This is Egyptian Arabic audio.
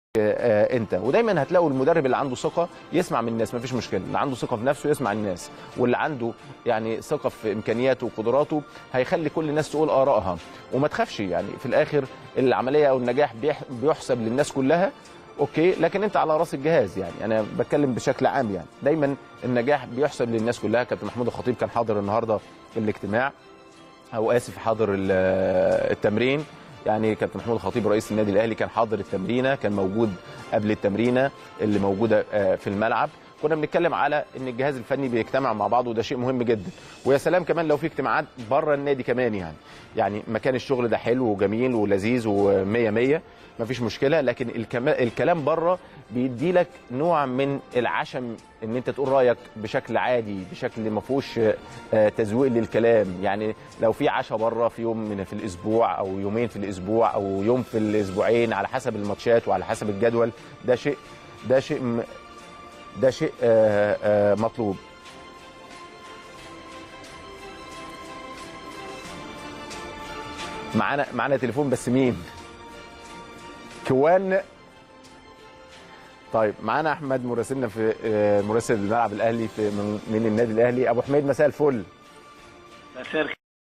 آه، انت ودايما هتلاقوا المدرب اللي عنده ثقه يسمع من الناس مفيش مشكله اللي عنده ثقه في نفسه يسمع الناس واللي عنده يعني ثقه في امكانياته وقدراته هيخلي كل الناس تقول ارائها وما تخافش يعني في الاخر العمليه او النجاح بيح- بيحسب للناس كلها اوكي لكن انت على راس الجهاز يعني انا بتكلم بشكل عام يعني دايما النجاح بيحسب للناس كلها كابتن محمود الخطيب كان حاضر النهارده الاجتماع او اسف حاضر ال- التمرين يعني كابتن محمود الخطيب رئيس النادي الاهلي كان حاضر التمرينه كان موجود قبل التمرينه اللي موجوده آه، في الملعب كنا بنتكلم على ان الجهاز الفني بيجتمع مع بعض وده شيء مهم جدا ويا سلام كمان لو في اجتماعات بره النادي كمان يعني يعني مكان الشغل ده حلو وجميل ولذيذ ومية مية مفيش مشكله لكن الكما- الكلام بره بيدي لك نوع من العشم ان انت تقول رايك بشكل عادي بشكل ما فيهوش آه، تزويق للكلام يعني لو في عشاء بره في يوم من في الاسبوع او يومين في الاسبوع او يوم في الاسبوعين على حسب الماتشات وعلى حسب الجدول ده شيء ده شيء م- ده شيء آه، آه، مطلوب معانا معانا تليفون بس مين كوان طيب معانا احمد مراسلنا في آه، مراسل الملعب الاهلي في من, من النادي الاهلي ابو حميد مساء الفل مساء الخير